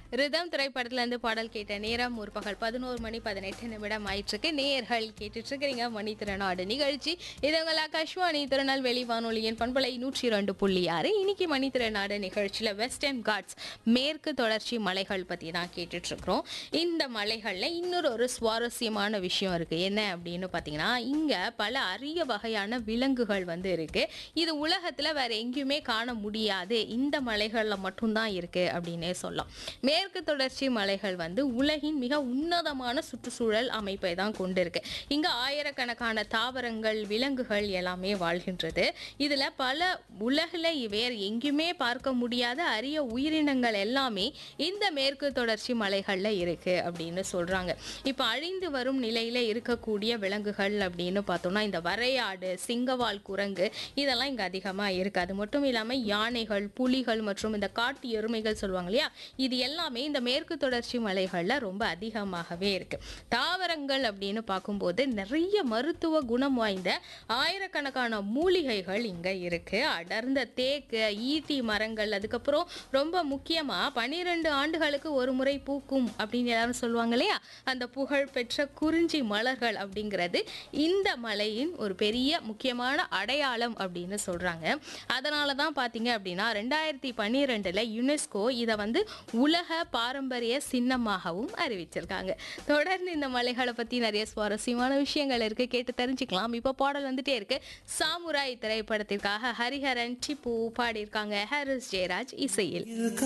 rhythm திரைப்படத்துல இருந்து பாடல் கேட்ட நேரம் ஒரு பகல் பதினோரு மணி பதினெட்டு நிமிடம் ஆயிட்டிருக்கு நேர்கள் கேட்டுட்டு இருக்கிறீங்க மணி திறனாடு நிகழ்ச்சி இது உங்கள் ஆகாஷ்வாணி திருநெல்வேலி வானொலியின் பண்பலை நூற்றி ரெண்டு புள்ளி ஆறு இன்னைக்கு மணி திறனாடு நிகழ்ச்சியில வெஸ்டர்ன் காட்ஸ் மேற்கு தொடர்ச்சி மலைகள் பத்தி தான் கேட்டுட்டு இருக்கிறோம் இந்த மலைகள்ல இன்னொரு ஒரு சுவாரஸ்யமான விஷயம் இருக்கு என்ன அப்படின்னு பாத்தீங்கன்னா இங்க பல அரிய வகையான விலங்குகள் வந்து இருக்கு இது உலகத்துல வேற எங்கேயுமே காண முடியாது இந்த மலைகள்ல மட்டும்தான் இருக்கு அப்படின்னே சொல்லலாம் மேற்கு தொடர்ச்சி மலைகள் வந்து உலகின் மிக உன்னதமான சுற்றுச்சூழல் அமைப்பை தான் கொண்டிருக்கு இங்க ஆயிரக்கணக்கான தாவரங்கள் விலங்குகள் எல்லாமே வாழ்கின்றது இதுல பல உலகில் வேறு எங்கேயுமே பார்க்க முடியாத அரிய உயிரினங்கள் எல்லாமே இந்த மேற்கு தொடர்ச்சி மலைகள்ல இருக்கு அப்படின்னு சொல்றாங்க இப்ப அழிந்து வரும் நிலையில இருக்கக்கூடிய விலங்குகள் அப்படின்னு பார்த்தோம்னா இந்த வரையாடு சிங்கவால் குரங்கு இதெல்லாம் இங்க அதிகமா இருக்கு அது மட்டும் இல்லாம யானைகள் புலிகள் மற்றும் இந்த காட்டு எருமைகள் சொல்லுவாங்க இல்லையா இது எல்லாமே இந்த மேற்கு தொடர்ச்சி மலைகள்ல ரொம்ப அதிகமாகவே இருக்கு தாவரங்கள் அப்படின்னு பார்க்கும்போது நிறைய மருத்துவ குணம் வாய்ந்த ஆயிரக்கணக்கான மூலிகைகள் இங்க இருக்கு அடர்ந்த தேக்கு ஈட்டி மரங்கள் அதுக்கப்புறம் ரொம்ப முக்கியமா பனிரெண்டு ஆண்டுகளுக்கு ஒரு முறை பூக்கும் அப்படின்னு எல்லாரும் சொல்லுவாங்க இல்லையா அந்த புகழ் பெற்ற குறிஞ்சி மலர்கள் அப்படிங்கிறது இந்த மலையின் ஒரு பெரிய முக்கியமான அடையாளம் அப்படின்னு சொல்றாங்க அதனால தான் பார்த்தீங்க அப்படின்னா ரெண்டாயிரத்தி பன்னிரெண்டுல யுனெஸ்கோ இதை வந்து உலக பாரம்பரிய சின்னமாகவும் அறிவிச்சிருக்காங்க தொடர்ந்து இந்த மலைகளை பத்தி நிறைய சுவாரஸ்யமான விஷயங்கள் இருக்கு கேட்டு தெரிஞ்சுக்கலாம் இப்போ பாடல் வந்துட்டே இருக்கு சாமுராய் திரைப்படத்திற்காக ஹரிஹரன் டிப்பு பாடியிருக்காங்க ஹாரிஸ் ஜெயராஜ் இசையில்